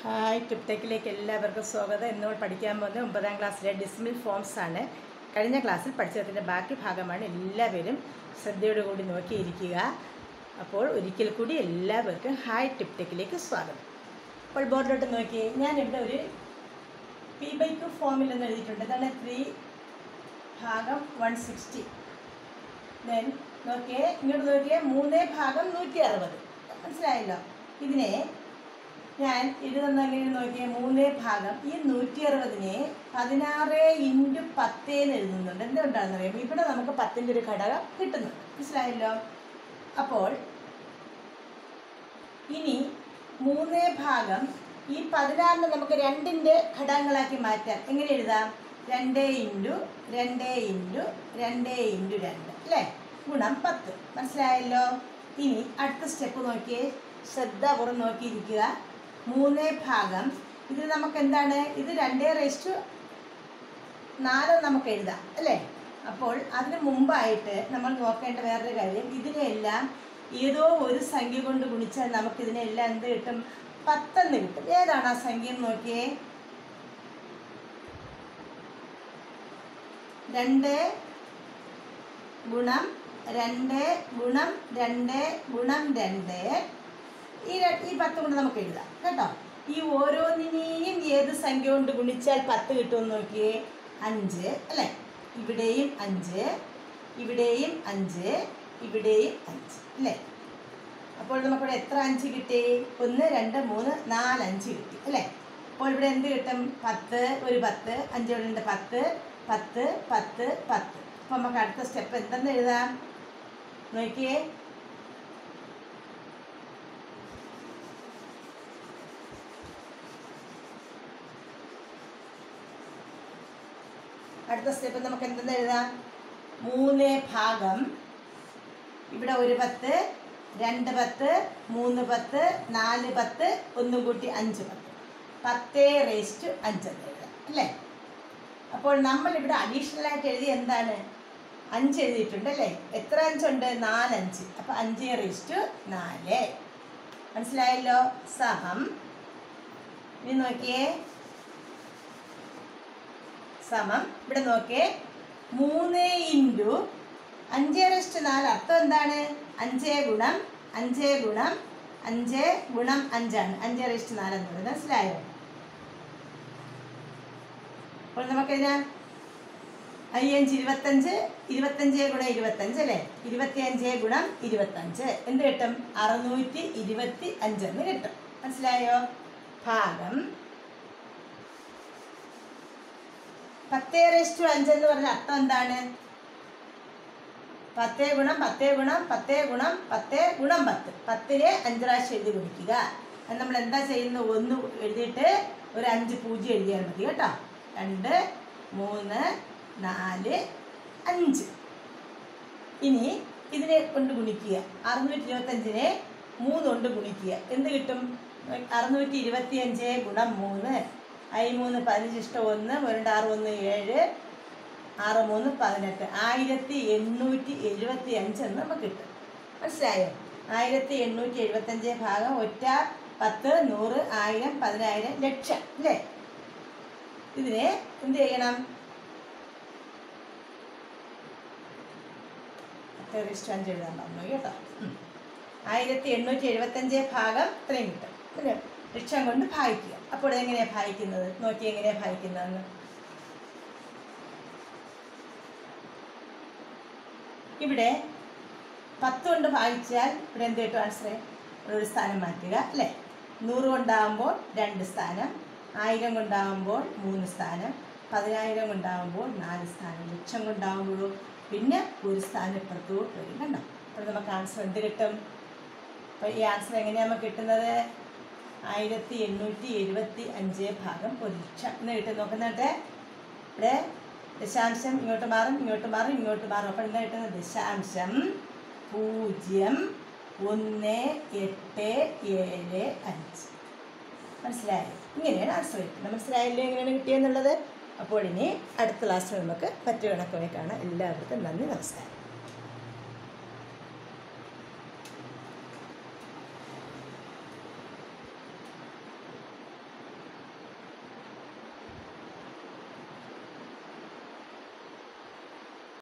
Hi ടിപ്ടെക്കിലേക്ക് എല്ലാവർക്കും സ്വാഗതം ഇന്ന് നമ്മൾ പഠിക്കാൻ പോകുന്നത് ഒമ്പതാം ക്ലാസ്സിലെ ഡിസ്മിൽ ഫോംസ് ആണ് കഴിഞ്ഞ ക്ലാസ്സിൽ പഠിച്ചതിൻ്റെ ബാക്കി ഭാഗമാണ് എല്ലാവരും ശ്രദ്ധയോടുകൂടി നോക്കിയിരിക്കുക അപ്പോൾ ഒരിക്കൽ കൂടി എല്ലാവർക്കും ഹായ് ടിപ്ടെക്കിലേക്ക് സ്വാഗതം അപ്പോൾ ബോർഡിലോട്ട് നോക്കിയേ ഞാനിവിടെ ഒരു പി ബൈ ക്യു ഫോമിൽ എന്ന് എഴുതിയിട്ടുണ്ട് ഇതാണ് ത്രീ ഭാഗം വൺ സിക്സ്റ്റി ദെൻ നോക്കിയേ ഇങ്ങോട്ട് നോക്കിയേ മൂന്ന് ഭാഗം നൂറ്റി അറുപത് മനസ്സിലായല്ലോ ഇതിനെ ഞാൻ എഴുതുന്ന എങ്ങനെ നോക്കിയേ മൂന്ന് ഭാഗം ഈ നൂറ്റി അറുപതിനെ പതിനാറ് ഇൻറ്റു പത്തേന്ന് എഴുതുന്നുണ്ട് എന്തുകൊണ്ടാണെന്ന് അറിയാം ഇവിടെ നമുക്ക് പത്തിൻ്റെ ഒരു ഘടകം കിട്ടുന്നുണ്ട് മനസ്സിലായല്ലോ അപ്പോൾ ഇനി മൂന്ന് ഭാഗം ഈ പതിനാറിന് നമുക്ക് രണ്ടിൻ്റെ ഘടകങ്ങളാക്കി മാറ്റാം എങ്ങനെ എഴുതാം രണ്ട് ഇൻറ്റു രണ്ട് ഇൻറ്റു രണ്ട് ഇൻറ്റു രണ്ട് അല്ലേ ഗുണം പത്ത് മനസ്സിലായല്ലോ ഇനി അടുത്ത സ്റ്റെപ്പ് നോക്കിയേ ശ്രദ്ധാപൂർവ്വം നോക്കിയിരിക്കുക മൂന്ന് ഭാഗം ഇത് നമുക്ക് എന്താണ് ഇത് രണ്ടേ റേസ്റ്റ് നാല് നമുക്ക് എഴുതാം അല്ലേ അപ്പോൾ അതിന് മുമ്പായിട്ട് നമ്മൾ നോക്കേണ്ട വേറൊരു കാര്യം ഇതിനെല്ലാം ഏതോ ഒരു സംഖ്യ കൊണ്ട് ഗുണിച്ചാൽ നമുക്ക് ഇതിനെല്ലാം എന്ത് കിട്ടും പത്തെന്ന് കിട്ടും ഏതാണ് ആ സംഖ്യ എന്ന് നോക്കിയേ രണ്ട് ഗുണം രണ്ട് ഗുണം രണ്ട് ഗുണം രണ്ട് ഈ ര- ഈ പത്ത് കൊണ്ട് നമുക്ക് എഴുതാം കേട്ടോ ഈ ഓരോന്നിനെയും ഏത് സംഖ്യ കൊണ്ട് ഗുണിച്ചാൽ പത്ത് കിട്ടുമെന്ന് നോക്കിയേ അഞ്ച് അല്ലേ ഇവിടെയും അഞ്ച് ഇവിടെയും അഞ്ച് ഇവിടെയും അഞ്ച് അല്ലേ അപ്പോൾ നമുക്കിവിടെ എത്ര അഞ്ച് കിട്ടി ഒന്ന് രണ്ട് മൂന്ന് നാല് അഞ്ച് കിട്ടി അല്ലേ അപ്പോൾ ഇവിടെ എന്ത് കിട്ടും പത്ത് ഒരു പത്ത് അഞ്ച് ഇവിടെ ഉണ്ട് പത്ത് പത്ത് പത്ത് പത്ത് അപ്പോൾ നമുക്ക് അടുത്ത സ്റ്റെപ്പ് എന്തെന്ന് എഴുതാം നോക്കിയേ അടുത്ത സ്റ്റെപ്പ് നമുക്ക് എന്തെന്ന് എഴുതാം മൂന്ന് ഭാഗം ഇവിടെ ഒരു പത്ത് രണ്ട് പത്ത് മൂന്ന് പത്ത് നാല് പത്ത് ഒന്നും കൂട്ടി അഞ്ച് പത്ത് പത്തേ റേസ്റ്റ് അഞ്ചെന്ന് എഴുതാം അല്ലേ അപ്പോൾ നമ്മൾ ഇവിടെ അഡീഷണൽ ആയിട്ട് എഴുതി എന്താണ് അഞ്ച് എഴുതിയിട്ടുണ്ട് അല്ലേ എത്ര അഞ്ചുണ്ട് നാലഞ്ച് അപ്പോൾ അഞ്ച് റേസ്റ്റ് നാല് മനസ്സിലായല്ലോ സഹം ഇനി നോക്കിയേ സമം ഇവിടെ നോക്കിയേ മൂന്ന് ഇൻറ്റു അഞ്ച് റെസ്റ്റ് നാല് അർത്ഥം എന്താണ് അഞ്ച് ഗുണം അഞ്ച് ഗുണം അഞ്ച് ഗുണം അഞ്ചാണ് അഞ്ച് റെസ്റ്റ് നാല് എന്ന് പറയുന്നത് മനസ്സിലായോ അപ്പോൾ നമുക്കതിന് അയ്യഞ്ച് ഇരുപത്തഞ്ച് ഇരുപത്തഞ്ച് ഗുണം ഇരുപത്തഞ്ച് അല്ലേ ഇരുപത്തിയഞ്ച് ഗുണം ഇരുപത്തഞ്ച് എന്ത് കിട്ടും അറുന്നൂറ്റി ഇരുപത്തി അഞ്ചെന്ന് കിട്ടും മനസ്സിലായോ ഭാഗം പത്തേ റെസ്റ്റു അഞ്ചെന്ന് പറഞ്ഞ അർത്ഥം എന്താണ് പത്തേ ഗുണം പത്തേ ഗുണം പത്തേ ഗുണം പത്തേ ഗുണം പത്ത് പത്തിനെ അഞ്ച് പ്രാവശ്യം എഴുതി കുടിക്കുക അത് നമ്മൾ എന്താ ചെയ്യുന്നത് ഒന്ന് എഴുതിയിട്ട് ഒരു അഞ്ച് പൂജ്യം എഴുതിയാൽ മതി കേട്ടോ രണ്ട് മൂന്ന് നാല് അഞ്ച് ഇനി ഇതിനെ കൊണ്ട് ഗുണിക്കുക അറുന്നൂറ്റി ഇരുപത്തഞ്ചിനെ മൂന്ന് കൊണ്ട് ഗുണിക്കുക എന്ത് കിട്ടും അറുന്നൂറ്റി ഇരുപത്തി അഞ്ച് ഗുണം മൂന്ന് ഐ മൂന്ന് പതിനഞ്ച് ഇഷ്ടം ഒന്ന് രണ്ട് ആറ് ഒന്ന് ഏഴ് ആറ് മൂന്ന് പതിനെട്ട് ആയിരത്തി എണ്ണൂറ്റി എഴുപത്തി അഞ്ച് എന്ന് നമുക്ക് കിട്ടും മനസ്സിലായോ ആയിരത്തി എണ്ണൂറ്റി എഴുപത്തഞ്ച് ഭാഗം ഒറ്റ പത്ത് നൂറ് ആയിരം പതിനായിരം ലക്ഷം അല്ലേ ഇതിനെ എന്ത് ചെയ്യണം ടെറിസ്റ്റ് അഞ്ച് എഴുതാൻ പറഞ്ഞു കേട്ടോ ഉം. ആയിരത്തി എണ്ണൂറ്റി എഴുപത്തഞ്ച് ഭാഗം ഇത്രയും കിട്ടും പിന്നെ ലക്ഷം കൊണ്ട് ഭാഗിക്കുക അപ്പോൾ എങ്ങനെയാണ് ഭാഗിക്കുന്നത് നോക്കി എങ്ങനെയാണ് ഭാഗിക്കുന്നതെന്ന് ഇവിടെ പത്ത് കൊണ്ട് ഭാഗിച്ചാൽ ഇവിടെ എന്ത് കിട്ടും ആൻസർ ഒരു സ്ഥാനം മാറ്റുക അല്ലേ നൂറ് കൊണ്ടാകുമ്പോൾ രണ്ട് സ്ഥാനം ആയിരം കൊണ്ടാകുമ്പോൾ മൂന്ന് സ്ഥാനം പതിനായിരം കൊണ്ടാകുമ്പോൾ നാല് സ്ഥാനം ലക്ഷം കൊണ്ടാകുമ്പോഴും പിന്നെ ഒരു സ്ഥാനം ഇപ്പുറത്തോട്ട് വരും കണ്ടോ അപ്പോൾ നമുക്ക് ആൻസർ എന്ത് കിട്ടും അപ്പോൾ ഈ ആൻസർ എങ്ങനെയാണ് നമുക്ക് കിട്ടുന്നത് ആയിരത്തി എണ്ണൂറ്റി എഴുപത്തി അഞ്ച് ഭാഗം ഒരു ലക്ഷം എന്ന് കിട്ടും നോക്കുന്നിട്ട് ഇവിടെ ദശാംശം ഇങ്ങോട്ട് മാറും ഇങ്ങോട്ട് മാറും ഇങ്ങോട്ട് മാറും അപ്പോൾ എന്താ കിട്ടുന്നത് ദശാംശം പൂജ്യം ഒന്ന് എട്ട് ഏഴ് അഞ്ച് മനസ്സിലായോ ഇങ്ങനെയാണ് ആൻസർ കിട്ടുന്നത് മനസ്സിലായല്ലോ എങ്ങനെയാണ് കിട്ടിയെന്നുള്ളത് അപ്പോൾ ഇനി അടുത്ത ക്ലാസ്സിൽ നമുക്ക് മറ്റു കണക്കുമായി കാണാം എല്ലാവർക്കും നന്ദി നമസ്കാരം